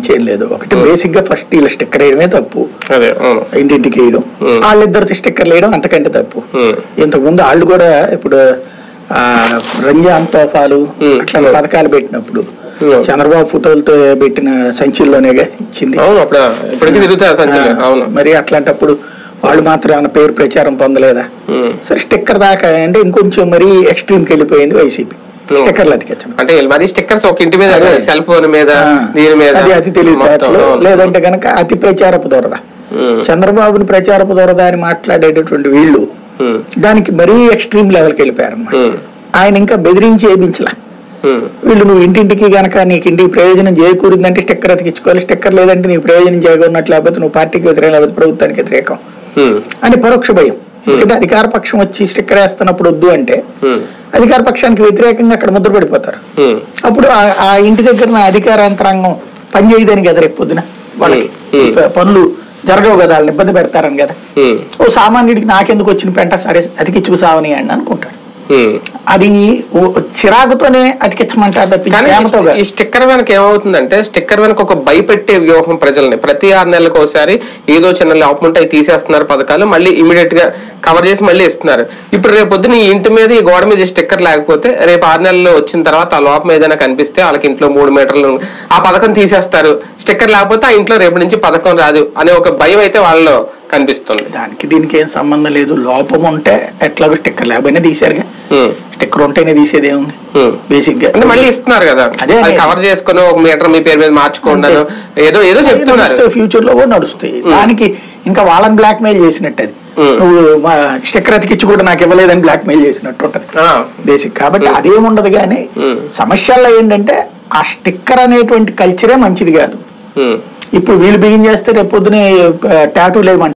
ఇంచేం లేదు ఒకటి బేసిక్ గా ఫస్ట్ వీళ్ళ స్టిక్కర్ వేయడమే తప్పు అదే అవును ఇంటింటికి వేయడం Hmm. వాళ్ళిద్దరు స్టిక్కర్లు వేయడం అంతకంటే తప్పు Hmm. ఇంతకు ముందు వాళ్ళు కూడా ఇప్పుడు ఆ రంజాన్ తోఫాలు Hmm. అట్లా పథకాలు పెట్టినప్పుడు Hmm. చంద్రబాబు ఫోటోలతో పెట్టిన సంచుల్లోనేగా ఇచ్చింది అవును అప్పుడు ఇప్పటికీ తిరుగుతారు సంచులు ఆ, అవును మరి అట్లాంటప్పుడు వాళ్ళు మాత్రం ఏమైనా పేరు ప్రచారం పొందలేదా ఉమ్. సరే స్టిక్కర్ దాకా అంటే ఇంకొంచెం మరీ ఎక్స్ట్రీమ్కి వెళ్ళిపోయింది వైసీపీ స్టిక్కర్లు అతికించడం అంటే మరి స్టిక్కర్స్ ఒక ఇంటి మీద అదే. సెల్ ఫోన్ మీద ఆ, దీని మీద అది అతి తెలివితేటలు మొత్తం, అవును. లేదంటే కనుక అతి ప్రచారపు దొరద ఉమ్. చంద్రబాబుని ప్రచారపు దొరద అని మాట్లాడేటటువంటి వీళ్ళు ఉమ్. దానికి మరీ ఎక్స్ట్రీమ్ లెవెల్కి వెళ్ళిపోయారన్నమాట ఉమ్. ఆయన ఇంకా బెదిరించి ఏపించలా ఉమ్. వీళ్ళు నువ్వు ఇంటింటికి గనక నీకు ఇంటికి ప్రయోజనం చేకూరిందంటే స్టిక్కర్ అతికించుకోవాలి స్టిక్కర్ లేదంటే నీకు ప్రయోజనం చేయకున్నట్లు లేకపోతే నువ్వు పార్టీకి వ్యతిరేకం లేకపోతే ప్రభుత్వానికి వ్యతిరేకం ఉమ్. అని పరోక్ష భయం ఎందుకంటే అధికార పక్షం వచ్చి స్టిక్కర్ వేస్తున్నప్పుడు వద్దు అంటే ఉమ్. అధికార పక్షానికి వ్యతిరేకంగా అక్కడ ముద్ర పడిపోతారు ఉమ్. అప్పుడు ఆ- ఆ ఇంటి దగ్గర నా అధికార యంత్రాంగం పనిచేయదని కదా రేపు పొద్దున వాళ్ళకి Hmm. ప- పనులు జరగవు కదా వాళ్ళని ఇబ్బంది పెడతారని కదా ఉమ్. ఓ సామాన్యుడికి నాకెందుకు వచ్చిన పెంట సరే అతికిచ్చుకు సావని అండి అనుకుంటాడు ఉమ్. అది ఓ- చిరాకుతోనే అతికించమంటారు తప్పించి కానీ ఈ ప్రేమతో స్టి- కాదు. ఈ స్టిక్కర్ వెనక ఏమవుతుందంటే స్టిక్కర్ వెనక ఒక భయపెట్టే వ్యూహం ప్రజల్ని ప్రతి ఆరు నెలలకు ఒకసారి ఏదో చిన్న లోపం ఉంటే అవి తీసేస్తున్నారు పథకాలు మళ్ళీ ఇమీడియట్ గా కవర్ చేసి మళ్ళీ ఇస్తున్నారు ఇప్పుడు రేపు పొద్దున ఈ ఇంటి మీద ఈ గోడ మీద ఈ స్టిక్కర్ లేకపోతే రేపు ఆరు నెలలు వచ్చిన తర్వాత ఆ లోపం ఏదైనా కనిపిస్తే వాళ్ళకి ఇంట్లో మూడు మీటర్లు ఆ పథకం తీసేస్తారు స్టిక్కర్ లేకపోతే ఆ ఇంట్లో రేపు నుంచి పథకం రాదు అనే ఒక భయం అయితే వాళ్ళలో కనిపిస్తుంది దానికి దీనికి ఏం సంబంధం లేదు లోపం ఉంటే ఎట్లాగో స్టిక్కర్ లేకపోయినా తీసారుగా ఉమ్. స్టిక్కర్ ఉంటేనే తీసేది ఏముంది ఉమ్. బేసిక్ గా అంటే మళ్ళీ ఇస్తున్నారు కదా అదే అది అదే. కవర్ చేసుకుని ఒక మీటర్ మీ పేరు మీద మార్చుకోండి ఏదో ఏదో చెప్తున్నారు ఫ్యూచర్ లో కూడా నడుస్తాయి దానికి ఇంకా వాళ్ళని బ్లాక్ మెయిల్ చేసినట్టు అది Hmm. నువ్వు మా స్టిక్కర్ అతికిచ్చి కూడా నాకు ఇవ్వలేదని బ్లాక్ మెయిల్ చేసినట్టు ఉంటది ఆ. బేసిక్ కాబట్టి అదేముండదు కానీ Hmm. సమస్యల్లో ఏంటంటే ఆ స్టిక్కర్ అనేటువంటి కల్చరే మంచిది కాదు ఉమ్. ఇప్పుడు వీళ్ళు బిగిన్ చేస్తే రేపు పొద్దునే టాటూ లేమంటారు